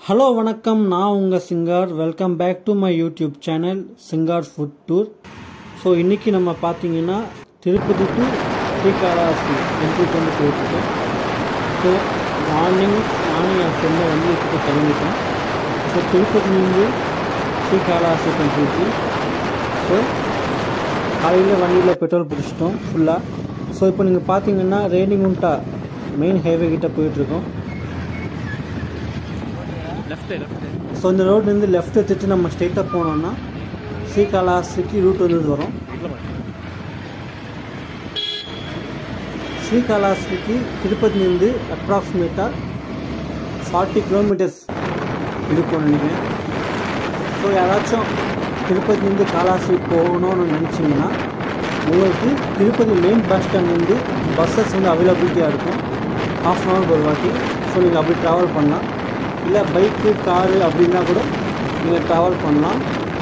hello வணக்கம் நான் உங்கள் Singar welcome back to my YouTube channel Singar food tour so இன்றைக்கி நம்ம பார்த்தீங்கன்னா திருப்பதி டு ஸ்ரீகாளாஸ்ரீ டெம்பிளுக்கு வந்து போயிட்டுருக்கோம் ஸோ மார்னிங் நானும் என் ஃப்ரெண்டை வந்து இப்போ கிளம்பிட்டேன் ஸோ திருப்பதிலேருந்து ஸ்ரீகாளாஸ்ரீ டெம்பிளுக்கு ஸோ காலையில் வண்டியில் பெட்ரோல் பிடிச்சிட்டோம் ஃபுல்லாக ஸோ இப்போ நீங்கள் பார்த்தீங்கன்னா ரேணிகுண்டா மெயின் ஹைவே கிட்ட போயிட்டுருக்கோம் லெஃப்ட் லெஃப்ட் ஸோ இந்த ரோட்லேருந்து லெஃப்ட் எடுத்துட்டு நம்ம ஸ்ட்ரெயிட்டாக போனோம்னா ஸ்ரீகாளாஸ்திரிக்கு ரூட் வந்து வரும் ஸ்ரீகாளாஸ்திரிக்கு திருப்பதிலேருந்து அப்ராக்சிமேட்டாக ஃபார்ட்டி கிலோமீட்டர்ஸ் இருக்கும்னு நினைக்கிறேன் ஸோ யாராச்சும் திருப்பதிலேருந்து காளாஸ்திரி போகணும்னு நினச்சிங்கன்னா உங்களுக்கு திருப்பதி மெயின் பஸ் ஸ்டாண்ட்லேருந்து பஸ்ஸஸ் வந்து அவைலபிலிட்டியாக இருக்கும் ஹாஃப் அன் ஹவர் ஒரு வாட்டி ஸோ நீங்கள் அப்படி ட்ராவல் பண்ணலாம் இல்லை பைக்கு காரு அப்படின்னா கூட நீங்கள் ட்ராவல் பண்ணலாம்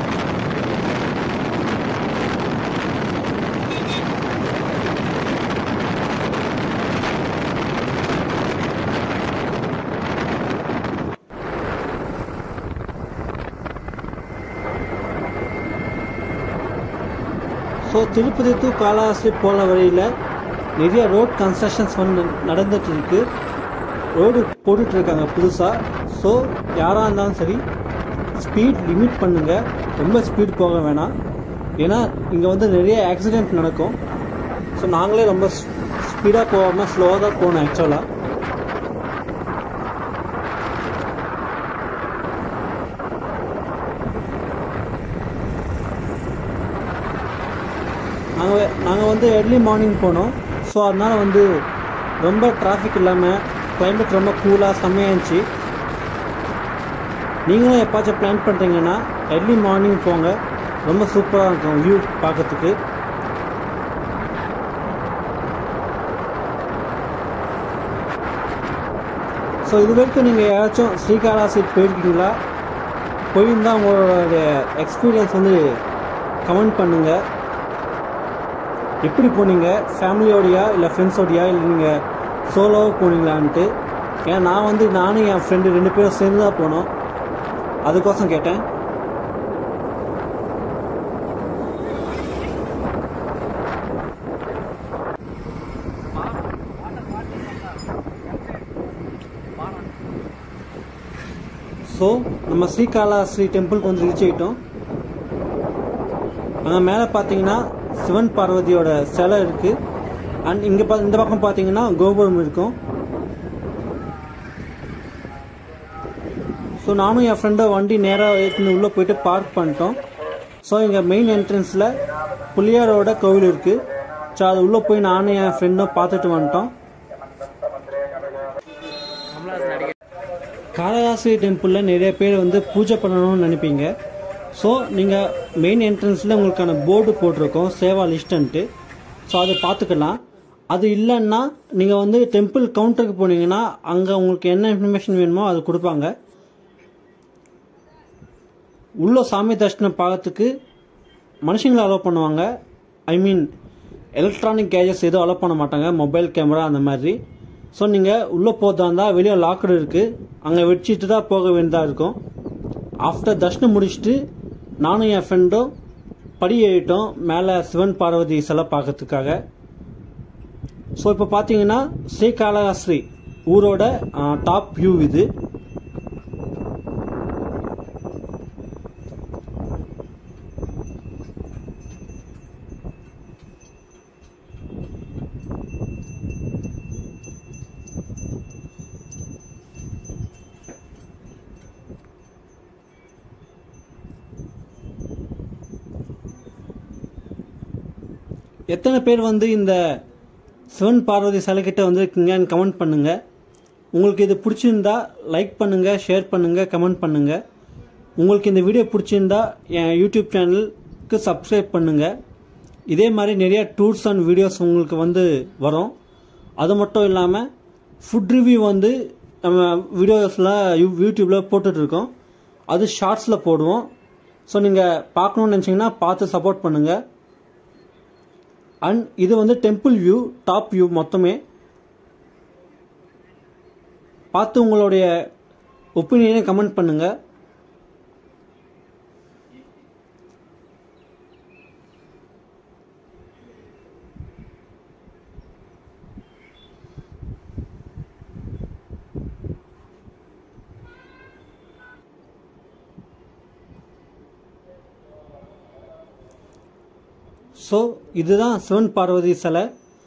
ஸோ திருப்பதி டு காலாஸ்திரி போகிற வழியில் நிறைய ரோட் கன்ஸ்ட்ரக்ஷன்ஸ் வந்து நடந்துட்டு இருக்கு ரோடு போட்டுட்டு இருக்காங்க புதுசாக ஸோ யாராக இருந்தாலும் சரி ஸ்பீட் லிமிட் பண்ணுங்கள் ரொம்ப ஸ்பீட் போக வேணாம் ஏன்னா இங்கே வந்து நிறைய ஆக்சிடெண்ட் நடக்கும் ஸோ நாங்களே ரொம்ப ஸ்பீடாக போகாமல் ஸ்லோவாக தான் போகணும் ஆக்சுவலாக நாங்கள் நாங்கள் வந்து எர்லி மார்னிங் போனோம் ஸோ அதனால் வந்து ரொம்ப டிராஃபிக் இல்லாமல் கிளைமேட் ரொம்ப கூலாக செம்மையாக இருந்துச்சு நீங்களும் எப்பாச்சும் பிளான் பண்ணுறீங்கன்னா எர்லி மார்னிங் போங்க ரொம்ப சூப்பராக இருக்கும் வியூ பார்க்கறதுக்கு ஸோ இது வரைக்கும் நீங்கள் யாராச்சும் ஸ்ரீகாளாசி போயிருக்கீங்களா போயிருந்தால் உங்களோட எக்ஸ்பீரியன்ஸ் வந்து கமெண்ட் பண்ணுங்கள் எப்படி போனீங்க ஃபேமிலியோடையா இல்லை ஃப்ரெண்ட்ஸோடையா இல்லை நீங்கள் சோலோவாக போனீங்களான்ட்டு ஏன்னா நான் வந்து நானும் என் ஃப்ரெண்டு ரெண்டு பேரும் சேர்ந்து தான் போனோம் அதுக்கோசம் கேட்டேன் ஸோ நம்ம ஸ்ரீகாளாஸ்ரீ டெம்பிளுக்கு வந்து ரீச் ஆகிட்டோம் அங்கே மேலே பார்த்தீங்கன்னா சிவன் பார்வதியோட சிலை இருக்கு அண்ட் இங்கே பா இந்த பக்கம் பார்த்தீங்கன்னா கோபுரம் இருக்கும் ஸோ நானும் என் ஃப்ரெண்டை வண்டி நேராக ஏற்றின்னு உள்ளே போயிட்டு பார்க் பண்ணிட்டோம் ஸோ இங்கே மெயின் என்ட்ரன்ஸில் புளியாரோட கோவில் இருக்குது ஸோ அது உள்ளே போய் நானும் என் ஃப்ரெண்டும் பார்த்துட்டு வந்துட்டோம் கமலஹாசன் நடிகர் காளகாசி டெம்பிளில் நிறைய பேர் வந்து பூஜை பண்ணணும்னு நினைப்பீங்க ஸோ நீங்கள் மெயின் என்ட்ரன்ஸில் உங்களுக்கான போர்டு போட்டிருக்கோம் சேவா லிஸ்டன்ட்டு ஸோ அதை பார்த்துக்கலாம் அது இல்லைன்னா நீங்கள் வந்து டெம்பிள் கவுண்டருக்கு போனீங்கன்னா அங்கே உங்களுக்கு என்ன இன்ஃபர்மேஷன் வேணுமோ அது கொடுப்பாங்க உள்ள சாமி தரிசனம் பார்க்கறதுக்கு மனுஷங்களை அலோவ் பண்ணுவாங்க ஐ மீன் எலக்ட்ரானிக் கேஜஸ் எதுவும் அலோவ் பண்ண மாட்டாங்க மொபைல் கேமரா அந்த மாதிரி ஸோ நீங்கள் உள்ளே போகிறதா இருந்தால் வெளியே லாக்கடு இருக்குது அங்கே வச்சுட்டு தான் போக வேண்டியதாக இருக்கும் ஆஃப்டர் தர்ஷனம் முடிச்சுட்டு நானும் என் ஃப்ரெண்டும் படி ஏறிட்டோம் மேலே சிவன் பார்வதி சிலை பார்க்கறதுக்காக ஸோ இப்போ பார்த்தீங்கன்னா ஸ்ரீகாளஹஸ்ரீ ஊரோட டாப் வியூ இது எத்தனை பேர் வந்து இந்த சிவன் பார்வதி சிலைக்கிட்ட வந்திருக்கீங்கன்னு கமெண்ட் பண்ணுங்க உங்களுக்கு இது பிடிச்சிருந்தா லைக் பண்ணுங்க ஷேர் பண்ணுங்க கமெண்ட் பண்ணுங்க உங்களுக்கு இந்த வீடியோ பிடிச்சிருந்தா என் யூடியூப் சேனலுக்கு சப்ஸ்கிரைப் பண்ணுங்க இதே மாதிரி நிறைய டூர்ஸ் அண்ட் வீடியோஸ் உங்களுக்கு வந்து வரும் அது மட்டும் இல்லாமல் ஃபுட் ரிவ்யூ வந்து நம்ம வீடியோஸில் யூடியூப்பில் போட்டுட்ருக்கோம் அது ஷார்ட்ஸில் போடுவோம் ஸோ நீங்கள் பார்க்கணுன்னு நினச்சிங்கன்னா பார்த்து சப்போர்ட் பண்ணுங்கள் அண்ட் இது வந்து டெம்பிள் வியூ டாப் வியூ மொத்தமே பார்த்து உங்களுடைய ஒப்பீனியனை கமெண்ட் பண்ணுங்கள் ஸோ இதுதான் சிவன் பார்வதி சிலை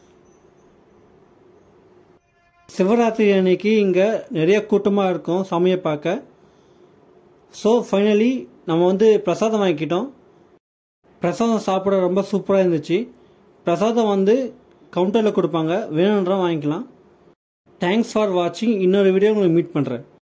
சிவராத்திரி அன்னைக்கு இங்கே நிறைய கூட்டமாக இருக்கும் சாமியை பார்க்க ஸோ ஃபைனலி நம்ம வந்து பிரசாதம் வாங்கிக்கிட்டோம் பிரசாதம் சாப்பிட ரொம்ப சூப்பராக இருந்துச்சு பிரசாதம் வந்து கவுண்டரில் கொடுப்பாங்க வேணுன்றா வாங்கிக்கலாம் தேங்க்ஸ் ஃபார் வாட்சிங் இன்னொரு வீடியோ உங்களுக்கு மீட் பண்ணுறேன்